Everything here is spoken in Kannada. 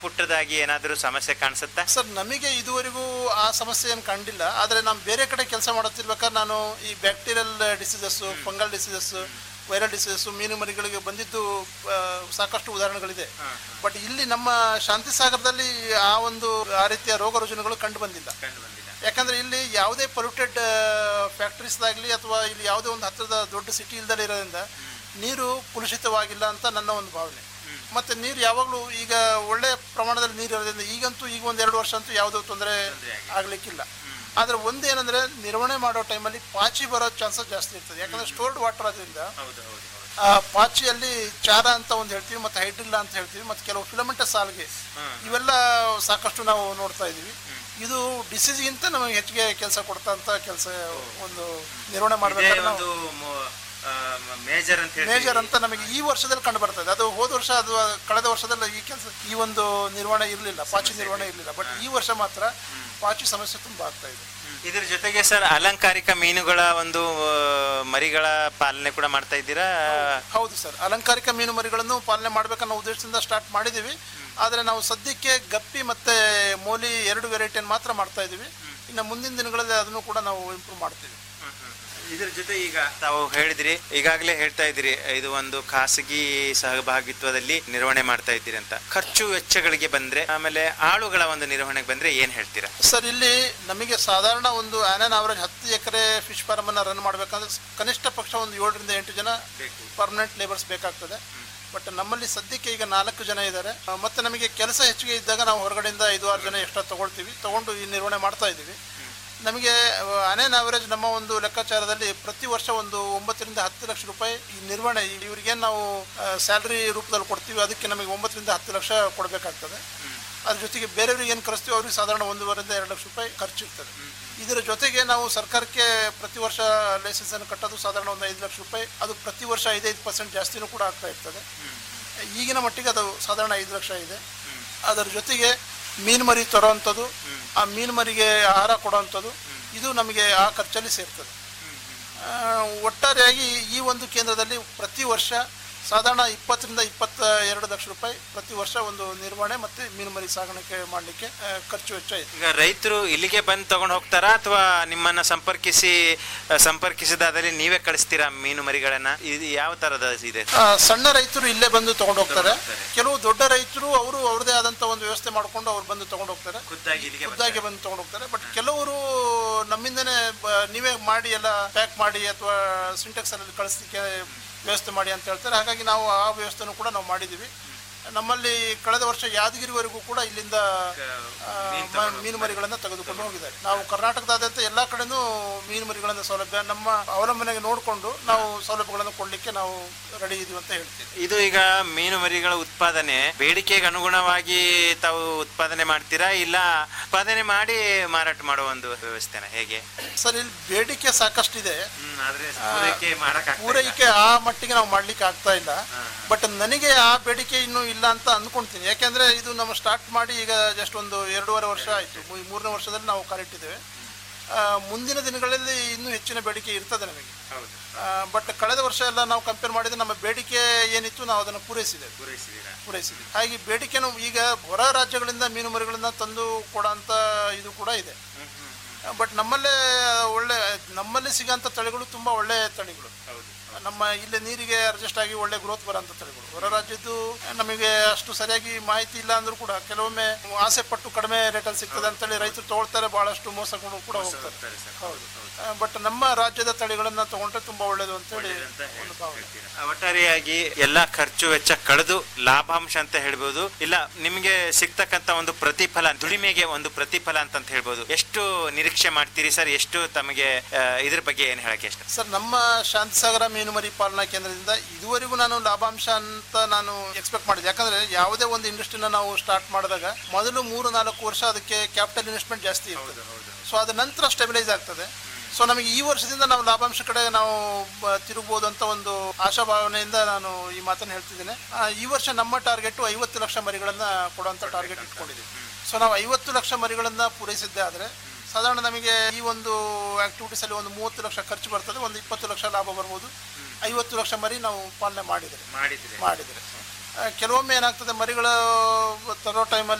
ಪುಟ್ಟದಾಗಿ ಏನಾದರೂ ಸಮಸ್ಯೆ ಕಾಣಿಸುತ್ತಾ ಸರ್ ನಮಗೆ ಇದುವರೆಗೂ ಆ ಸಮಸ್ಯೆ ಏನು ಕಂಡಿಲ್ಲ ಆದರೆ ನಾನು ಬೇರೆ ಕಡೆ ಕೆಲಸ ಮಾಡುತ್ತಿರ್ಬೇಕಾದ್ರೆ ನಾನು ಈ bacterial diseases fungal diseases viral diseases ಮೀನು ಮರಿಗಳಿಗೆ ಬಂದಿದ್ದು ಆ, ಸಾಕಷ್ಟು ಉದಾಹರಣೆಗಳಿದೆ ಬಟ್ ಇಲ್ಲಿ ನಮ್ಮ ಶಾಂತಿ ಸಾಗರದಲ್ಲಿ ಆ ಒಂದು ಆ ರೀತಿಯ ರೋಗ ರುಜಿನಗಳು ಕಂಡು ಬಂದಿಲ್ಲ ಯಾಕಂದ್ರೆ ಇಲ್ಲಿ ಯಾವುದೇ ಪೊಲ್ಯೂಟೆಡ್ ಫ್ಯಾಕ್ಟ್ರೀಸ್ದಾಗಲಿ ಅಥವಾ ಇಲ್ಲಿ ಯಾವುದೇ ಒಂದು ಹತ್ತಿರದ ದೊಡ್ಡ ಸಿಟಿ ಇಲ್ದಲೇ ಇರೋದ್ರಿಂದ ನೀರು ಕಲುಷಿತವಾಗಿಲ್ಲ ಅಂತ ನನ್ನ ಒಂದು ಭಾವನೆ ಮತ್ತೆ ನೀರು ಯಾವಾಗಲೂ ಈಗ ಒಳ್ಳೆ ಪ್ರಮಾಣದಲ್ಲಿ ನೀರು ಇರೋದ್ರಿಂದ ಈಗಂತೂ ಈಗ ಒಂದು ಎರಡು ವರ್ಷ ಅಂತೂ ಯಾವುದೂ ತೊಂದರೆ ಆಗ್ಲಿಕ್ಕಿಲ್ಲ ಆದ್ರೆ ಒಂದೇನಂದ್ರೆ ನಿರ್ವಹಣೆ ಮಾಡೋ ಟೈಮಲ್ಲಿ ಪಾಚಿ ಬರೋ ಚಾನ್ಸಸ್ ಜಾಸ್ತಿ ಇರ್ತದೆ ಯಾಕಂದ್ರೆ ಸ್ಟೋರ್ಡ್ ವಾಟರ್ ಅದರಿಂದ ಆ ಪಾಚಿಯಲ್ಲಿ ಚಾರ ಅಂತ ಒಂದು ಹೇಳ್ತೀವಿ ಮತ್ತೆ ಹೈಡ್ರಿಲ್ಲ ಅಂತ ಹೇಳ್ತೀವಿ ಮತ್ತೆ ಕೆಲವು ಫಿಲಮೆಂಟಸ್ ಸಾಲ್ಗೆ ಇವೆಲ್ಲ ಸಾಕಷ್ಟು ನಾವು ನೋಡ್ತಾ ಇದೀವಿ ಇದು ಡಿಸೀಸ್ಗಿಂತ ನಮಗೆ ಹೆಚ್ಚಿಗೆ ಕೆಲಸ ಕೊಡ್ತಂತ ಕೆಲಸ ಒಂದು ನಿರ್ವಹಣೆ ಇದೇ ಮಾಡಬೇಕಾದ್ರೆ ಒಂದು ಮೇಜರ್ ಅಂತ ಹೇಳಿ ಮೇಜರ್ ಅಂತ ನಮಗೆ ಈ ವರ್ಷದಲ್ಲಿ ಕಂಡು ಬರ್ತದೆ ಅದು ಹೋದ ವರ್ಷ ಅದು ಕಳೆದ ವರ್ಷದಲ್ಲಿ ಈ ಕೆಲಸ ಈ ಒಂದು ನಿರ್ವಹಣೆ ಇರಲಿಲ್ಲ ಪಾಚಿ ನಿರ್ವಹಣೆ ಇರಲಿಲ್ಲ ಬಟ್ ಈ ವರ್ಷ ಮಾತ್ರ ಪಾಚಿ ಸಮಸ್ಯೆ ತುಂಬಾ ಆಗ್ತಾ ಇದೆ ಇದ್ರ ಜೊತೆಗೆ ಸರ್ ಅಲಂಕಾರಿಕ ಮೀನುಗಳ ಒಂದು ಆ, ಮರಿಗಳ ಪಾಲನೆ ಕೂಡ ಮಾಡ್ತಾ ಇದ್ದೀರಾ ಹೌದು ಸರ್ ಅಲಂಕಾರಿಕ ಮೀನು ಮರಿಗಳನ್ನು ಪಾಲನೆ ಮಾಡ್ಬೇಕನ್ನೋ ಉದ್ದೇಶದಿಂದ ಸ್ಟಾರ್ಟ್ ಮಾಡಿದ್ದೀವಿ ಆದರೆ ನಾವು ಸದ್ಯಕ್ಕೆ ಗಪ್ಪಿ ಮತ್ತೆ ಮೋಲಿ ಎರಡು ವೆರೈಟಿಯನ್ನು ಮಾತ್ರ ಮಾಡ್ತಾ ಇದ್ದೀವಿ ಇನ್ನು ಮುಂದಿನ ದಿನಗಳಲ್ಲಿ ಅದನ್ನು ಕೂಡ ನಾವು ಇಂಪ್ರೂವ್ ಮಾಡ್ತೀವಿ ಇದ್ರ ಜೊತೆ ಈಗ ತಾವು ಹೇಳಿದ್ರಿ ಈಗಾಗಲೇ ಹೇಳ್ತಾ ಇದ್ದೀರಿ ಇದು ಒಂದು ಖಾಸಗಿ ಸಹಭಾಗಿತ್ವದಲ್ಲಿ ನಿರ್ವಹಣೆ ಮಾಡ್ತಾ ಇದ್ದೀರಿ ಅಂತ ಖರ್ಚು ವೆಚ್ಚಗಳಿಗೆ ಬಂದ್ರೆ ಆಮೇಲೆ ಆಳುಗಳ ಒಂದು ನಿರ್ವಹಣೆಗೆ ಬಂದ್ರೆ ಏನ್ ಹೇಳ್ತೀರಾ ಸರ್ ಇಲ್ಲಿ ನಮಗೆ ಸಾಧಾರಣ ಒಂದು ಆನ್ ಅವರೇಜ್ ಹತ್ತು ಎಕರೆ ಫಿಶ್ ಫಾರ್ಮ್ ಅನ್ನ ರನ್ ಮಾಡಬೇಕಂದ್ರೆ ಕನಿಷ್ಠ ಪಕ್ಷ ಒಂದು ಏಳರಿಂದ ಎಂಟು ಜನ ಪರ್ಮನೆಂಟ್ ಲೇಬರ್ಸ್ ಬೇಕಾಗ್ತದೆ ಬಟ್ ನಮ್ಮಲ್ಲಿ ಸದ್ಯಕ್ಕೆ ಈಗ ನಾಲ್ಕು ಜನ ಇದ್ದಾರೆ ಆ, ಮತ್ತೆ ನಮಗೆ ಕೆಲಸ ಹೆಚ್ಚಿಗೆ ಇದ್ದಾಗ ನಾವು ಹೊರಗಡೆಯಿಂದ ಐದು ಆರು ಜನ ಎಕ್ಸ್ಟ್ರಾ ತಗೊಳ್ತೀವಿ ತಗೊಂಡು ಈ ನಿರ್ವಹಣೆ ಮಾಡ್ತಾ ಇದ್ದೀವಿ ನಮಗೆ ಅನೇನ್ ಅವರೇಜ್ ನಮ್ಮ ಒಂದು ಲೆಕ್ಕಾಚಾರದಲ್ಲಿ ಪ್ರತಿ ವರ್ಷ ಒಂದು ಒಂಬತ್ತರಿಂದ ಹತ್ತು ಲಕ್ಷ ರೂಪಾಯಿ ಈ ನಿರ್ವಹಣೆ ಇವರಿಗೇನು ನಾವು ಸ್ಯಾಲ್ರಿ ರೂಪದಲ್ಲಿ ಕೊಡ್ತೀವಿ ಅದಕ್ಕೆ ನಮಗೆ ಒಂಬತ್ತರಿಂದ ಹತ್ತು ಲಕ್ಷ ಕೊಡಬೇಕಾಗ್ತದೆ ಅದ್ರ ಜೊತೆಗೆ ಬೇರೆಯವ್ರಿಗೆ ಏನು ಕಳಿಸ್ತೀವಿ ಅವ್ರಿಗೆ ಸಾಧಾರಣ ಒಂದೂವರೆಯಿಂದ ಎರಡು ಲಕ್ಷ ರೂಪಾಯಿ ಖರ್ಚು ಇರ್ತದೆ ಇದರ ಜೊತೆಗೆ ನಾವು ಸರ್ಕಾರಕ್ಕೆ ಪ್ರತಿ ವರ್ಷ ಲೈಸೆನ್ಸ್ ಅನ್ನು ಕಟ್ಟೋದು ಸಾಧಾರಣ ಒಂದು ಐದು ಲಕ್ಷ ರೂಪಾಯಿ ಅದು ಪ್ರತಿ ವರ್ಷ ಐದೈದು ಪರ್ಸೆಂಟ್ ಜಾಸ್ತಿನೂ ಕೂಡ ಆಗ್ತಾ ಇರ್ತದೆ ಈಗಿನ ಮಟ್ಟಿಗೆ ಅದು ಸಾಧಾರಣ ಐದು ಲಕ್ಷ ಇದೆ ಅದರ ಜೊತೆಗೆ ಮೀನು ಮರಿ ತರೋವಂಥದ್ದು ಆ ಮೀನು ಮರಿಗೆ ಆಹಾರ ಕೊಡೋವಂಥದ್ದು ಇದು ನಮಗೆ ಆ ಖರ್ಚಲ್ಲಿ ಸೇರ್ತದೆ ಆ, ಒಟ್ಟಾರೆಯಾಗಿ ಈ ಒಂದು ಕೇಂದ್ರದಲ್ಲಿ ಪ್ರತಿ ವರ್ಷ ಸಾಧಾರಣ ಇಪ್ಪತ್ತರಿಂದ ಇಪ್ಪತ್ತ ಎರಡು ಲಕ್ಷ ರೂಪಾಯಿ ಪ್ರತಿ ವರ್ಷ ಒಂದು ನಿರ್ವಹಣೆ ಮತ್ತು ಮೀನು ಮರಿ ಸಾಗಾಣಿಕೆ ಮಾಡಲಿಕ್ಕೆ ಖರ್ಚು ವೆಚ್ಚ ಇದೆ ಈಗ ರೈತರು ಇಲ್ಲಿಗೆ ಬಂದು ತಗೊಂಡು ಹೋಗ್ತಾರಾ ಅಥವಾ ನಿಮ್ಮನ್ನ ಸಂಪರ್ಕಿಸಿ ಆ, ಸಂಪರ್ಕಿಸಿದಾದಲ್ಲಿ ನೀವೇ ಕಳಿಸ್ತೀರಾ ಮೀನು ಮರಿಗಳನ್ನ ಇದು ಯಾವ ತರದ ಇದೆ ಆ, ಸಣ್ಣ ರೈತರು ಇಲ್ಲೇ ಬಂದು ತಗೊಂಡು ಹೋಗ್ತಾರೆ ಕೆಲವು ದೊಡ್ಡ ರೈತರು ಅವರು ಅವ್ರದೇ ಆದಂತ ಒಂದು ವ್ಯವಸ್ಥೆ ಮಾಡ್ಕೊಂಡು ಅವ್ರು ಬಂದು ತಗೊಂಡು ಹೋಗ್ತಾರೆ ಖುದ್ದಾಗಿ ಇಲ್ಲಿಗೆ ಖುದ್ದಾಗಿ ಬಂದು ತಗೊಂಡು ಹೋಗ್ತಾರೆ ಬಟ್ ಕೆಲವರು ನಮ್ಮಿಂದನೇ ಬ- ನೀವೇ ಮಾಡಿ ಎಲ್ಲ ಪ್ಯಾಕ್ ಮಾಡಿ ಅಥವಾ ಸಿಂಟೆಕ್ಸ್ ಅಲ್ಲಿ ಕಳಿಸ್ಲಿಕ್ಕೆ ವ್ಯವಸ್ಥೆ ಮಾಡಿ ಅಂತ ಹೇಳ್ತಾರೆ ಹಾಗಾಗಿ ನಾವು ಆ ವ್ಯವಸ್ಥೆನೂ ಕೂಡ ನಾವು ಮಾಡಿದ್ದೀವಿ ನಮ್ಮಲ್ಲಿ ಕಳೆದ ವರ್ಷ ಯಾದಗಿರಿವರೆಗೂ ಕೂಡ ಇಲ್ಲಿಂದ ಆ, ಮ- ಮೀನು ಮರಿಗಳನ್ನು ತೆಗೆದುಕೊಂಡು ಹೋಗಿದ್ದಾರೆ ನಾವು ಕರ್ನಾಟಕದಾದ್ಯಂತ ಎಲ್ಲ ಕಡೆನೂ ಮೀನು ಮರಿಗಳನ್ನು ಸೌಲಭ್ಯ ನಮ್ಮ ಅವಲಂಬನೆಗೆ ನೋಡಿಕೊಂಡು ನಾವು ಸೌಲಭ್ಯಗಳನ್ನು ಕೊಡಲಿಕ್ಕೆ ನಾವು ರೆಡಿ ಇದೀವಿ ಅಂತ ಹೇಳ್ತೀವಿ ಇದು ಈಗ ಮೀನು ಮರಿಗಳ ಉತ್ಪಾದನೆ ಬೇಡಿಕೆಗೆ ಅನುಗುಣವಾಗಿ ತಾವು ಉತ್ಪಾದನೆ ಮಾಡ್ತೀರಾ ಇಲ್ಲ ಉತ್ಪಾದನೆ ಮಾಡಿ ಮಾರಾಟ ಮಾಡುವ ಒಂದು ವ್ಯವಸ್ಥೆನ ಹೇಗೆ ಸರ್ ಇಲ್ಲಿ ಬೇಡಿಕೆ ಸಾಕಷ್ಟಿದೆ ಆದ್ರೆ ಪೂರೈಕೆ ಮಾಡಕ್ ಪೂರೈಕೆ ಆ ಮಟ್ಟಿಗೆ ನಾವು ಮಾಡ್ಲಿಕ್ಕೆ ಆಗ್ತಾ ಇಲ್ಲ ಬಟ್ ನನಗೆ ಆ ಬೇಡಿಕೆ ಇನ್ನೂ ಇಲ್ಲ ಅಂತ ಅಂದ್ಕೊಂತೀನಿ ಯಾಕೆಂದ್ರೆ ಇದು ನಮ್ಮ ಸ್ಟಾರ್ಟ್ ಮಾಡಿ ಈಗ ಜಸ್ಟ್ ಒಂದು ಎರಡೂವರೆ ವರ್ಷ ಆಯಿತು ಮೂರನೇ ವರ್ಷದಲ್ಲಿ ನಾವು ಕಾಲಿಟ್ಟಿದ್ದೇವೆ ಆ, ಮುಂದಿನ ದಿನಗಳಲ್ಲಿ ಇನ್ನೂ ಹೆಚ್ಚಿನ ಬೇಡಿಕೆ ಇರ್ತದೆ ನಮಗೆ ಬಟ್ ಕಳೆದ ವರ್ಷ ಎಲ್ಲ ನಾವು ಕಂಪೇರ್ ಮಾಡಿದ್ರೆ ನಮ್ಮ ಬೇಡಿಕೆ ಏನಿತ್ತು ನಾವು ಅದನ್ನು ಪೂರೈಸಿದ್ದೇವೆ ಪೂರೈಸಿದ್ವಿ ಹಾಗೆ ಬೇಡಿಕೆನೂ ಈಗ ಹೊರ ರಾಜ್ಯಗಳಿಂದ ಮೀನು ಮರಿಗಳನ್ನ ತಂದು ಕೊಡೋಂಥ ಇದು ಕೂಡ ಇದೆ ಬಟ್ ನಮ್ಮಲ್ಲೇ ಒಳ್ಳೆ ನಮ್ಮಲ್ಲಿ ಸಿಗೋಂಥ ತಳಿಗಳು ತುಂಬ ಒಳ್ಳೆ ತಳಿಗಳು ನಮ್ಮ ಇಲ್ಲೇ ನೀರಿಗೆ ಅಡ್ಜಸ್ಟ್ ಆಗಿ ಒಳ್ಳೆ ಗ್ರೋತ್ ಬರೋಂಥ ತಳಿಗಳು ಹೊರ ರಾಜ್ಯದ್ದು ನಮಗೆ ಅಷ್ಟು ಸರಿಯಾಗಿ ಮಾಹಿತಿ ಇಲ್ಲ ಅಂದ್ರೂ ಕೂಡ ಕೆಲವೊಮ್ಮೆ ಆಸೆ ಪಟ್ಟು ಕಡಿಮೆ ರೇಟಲ್ಲಿ ಸಿಗ್ತದೆ ಅಂತೇಳಿ ರೈತರು ತಗೊಳ್ತಾರೆ ಬಹಳಷ್ಟು ಮೋಸಗಳು ಕೂಡ ಹೋಗ್ತಾರೆ ಹೌದು ಬಟ್ ನಮ್ಮ ರಾಜ್ಯದ ತಳಿಗಳನ್ನ ತಗೊಂಡ್ರೆ ತುಂಬಾ ಒಳ್ಳೇದು ಅಂತೇಳಿ ಒಂದು ಭಾವನೆ ಒಟ್ಟಾರೆಯಾಗಿ ಎಲ್ಲಾ ಖರ್ಚು ವೆಚ್ಚ ಕಳೆದು ಲಾಭಾಂಶ ಅಂತ ಹೇಳ್ಬೋದು ಇಲ್ಲ ನಿಮ್ಗೆ ಸಿಗ್ತಕ್ಕಂತ ಒಂದು ಪ್ರತಿಫಲ ದುಡಿಮೆಗೆ ಒಂದು ಪ್ರತಿಫಲ ಅಂತ ಹೇಳ್ಬೋದು ಎಷ್ಟು ನಿರೀಕ್ಷೆ ಮಾಡ್ತೀರಿ ಸರ್ ಎಷ್ಟು ತಮಗೆ ಆ, ಇದ್ರ ಬಗ್ಗೆ ಏನ್ ಹೇಳಕ್ಕೆ ಇಷ್ಟ ಸರ್ ನಮ್ಮ ಶಾಂತಿಸಾಗರ ಮೀನು ಮರಿ ಪಾಲನಾ ಕೇಂದ್ರದಿಂದ ಇದುವರೆಗೂ ನಾನು ಲಾಭಾಂಶ ಅಂತ ನಾನು ಎಕ್ಸ್ಪೆಕ್ಟ್ ಮಾಡಿದೆ ಯಾಕಂದ್ರೆ ಯಾವುದೇ ಒಂದು ಇಂಡಸ್ಟ್ರಿನ ನಾವು ಸ್ಟಾರ್ಟ್ ಮಾಡಿದಾಗ ಮೊದಲು ಮೂರು ನಾಲ್ಕು ವರ್ಷ ಅದಕ್ಕೆ ಕ್ಯಾಪಿಟಲ್ ಇನ್ವೆಸ್ಟ್ಮೆಂಟ್ ಜಾಸ್ತಿ ಇರ್ತದೆ ಸೊ ಅದ ನಂತರ ಸ್ಟೆಬಿಲೈಸ್ ಆಗ್ತದೆ ಸೊ ನಮಗೆ ಈ ವರ್ಷದಿಂದ ನಾವು ಲಾಭಾಂಶ ಕಡೆ ನಾವು ಬ- ತಿರುಗ್ಬೋದು ಅಂತ ಒಂದು ಆಶಾಭಾವನೆಯಿಂದ ನಾನು ಈ ಮಾತನ್ನು ಹೇಳ್ತಿದ್ದೇನೆ ಆ, ಈ ವರ್ಷ ನಮ್ಮ ಟಾರ್ಗೆಟ್ ಐವತ್ತು ಲಕ್ಷ ಮರಿಗಳನ್ನ ಕೊಡುವಂತ ಟಾರ್ಗೆಟ್ ಇಟ್ಕೊಂಡಿದ್ದೀವಿ ಸೊ ನಾವು ಐವತ್ತು ಲಕ್ಷ ಮರಿಗಳನ್ನ ಪೂರೈಸಿದ್ದೆ ಆದರೆ ಸಾಧಾರಣ ನಮಗೆ ಈ ಒಂದು ಆಕ್ಟಿವಿಟೀಸ್ ಅಲ್ಲಿ ಒಂದು ಮೂವತ್ತು ಲಕ್ಷ ಖರ್ಚು ಬರ್ತದೆ ಒಂದು ಇಪ್ಪತ್ತು ಲಕ್ಷ ಲಾಭ ಬರ್ಬೋದು ಐವತ್ತು ಲಕ್ಷ ಮರಿ ನಾವು ಪಾಲನೆ ಮಾಡಿದರೆ ಮಾಡಿದ್ರೆ ಮಾಡಿದರೆ ಕೆಲವೊಮ್ಮೆ ಏನಾಗ್ತದೆ ಮರಿಗಳು ತರೋ ಟೈಮಲ್ಲಿ